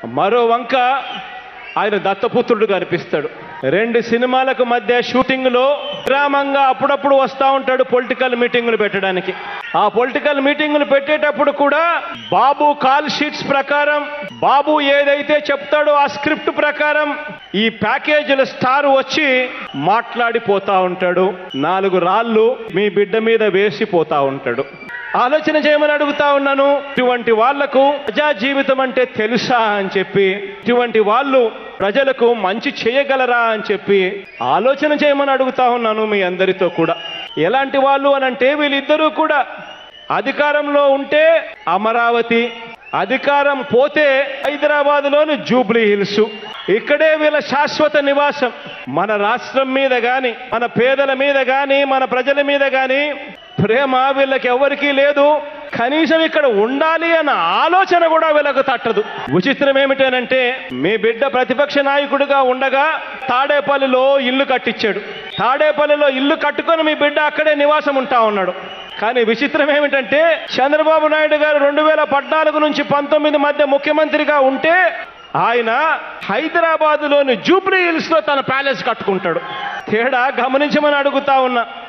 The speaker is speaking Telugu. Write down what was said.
మరో వంక ఆయన దత్తపుత్రుడు కనిపిస్తాడు రెండు సినిమాలకు మధ్య షూటింగ్ లో విరామంగా అప్పుడప్పుడు వస్తా ఉంటాడు పొలిటికల్ మీటింగులు పెట్టడానికి ఆ పొలిటికల్ మీటింగులు పెట్టేటప్పుడు కూడా బాబు కాల్ షీట్స్ ప్రకారం బాబు ఏదైతే చెప్తాడో ఆ స్క్రిప్ట్ ప్రకారం ఈ ప్యాకేజీల స్టార్ వచ్చి మాట్లాడిపోతా ఉంటాడు నాలుగు రాళ్ళు మీ బిడ్డ మీద వేసిపోతా ఉంటాడు ఆలోచన చేయమని అడుగుతా ఉన్నాను ఇటువంటి వాళ్లకు ప్రజా జీవితం అంటే తెలుసా అని చెప్పి ఇటువంటి వాళ్ళు ప్రజలకు మంచి చేయగలరా అని చెప్పి ఆలోచన చేయమని అడుగుతా ఉన్నాను మీ అందరితో కూడా ఎలాంటి వాళ్ళు అని అంటే వీళ్ళిద్దరూ కూడా అధికారంలో ఉంటే అమరావతి అధికారం పోతే హైదరాబాద్ లోని జూబ్లీ హిల్స్ ఇక్కడే వీళ్ళ శాశ్వత నివాసం మన రాష్ట్రం మీద గాని మన పేదల మీద గాని మన ప్రజల మీద గాని ప్రేమ వీళ్ళకి ఎవరికీ లేదు కనీసం ఇక్కడ ఉండాలి అన్న ఆలోచన కూడా వీళ్ళకు తట్టదు విచిత్రం ఏమిటనంటే మీ బిడ్డ ప్రతిపక్ష నాయకుడిగా ఉండగా తాడేపల్లిలో ఇల్లు కట్టించాడు తాడేపల్లిలో ఇల్లు కట్టుకొని మీ బిడ్డ అక్కడే నివాసం ఉంటా ఉన్నాడు కానీ విచిత్రం ఏమిటంటే చంద్రబాబు నాయుడు గారు రెండు వేల పద్నాలుగు నుంచి పంతొమ్మిది మధ్య ముఖ్యమంత్రిగా ఉంటే ఆయన హైదరాబాదులోని జూబ్లీ హిల్స్ లో తన ప్యాలెస్ కట్టుకుంటాడు తేడా గమనించమని అడుగుతా ఉన్నా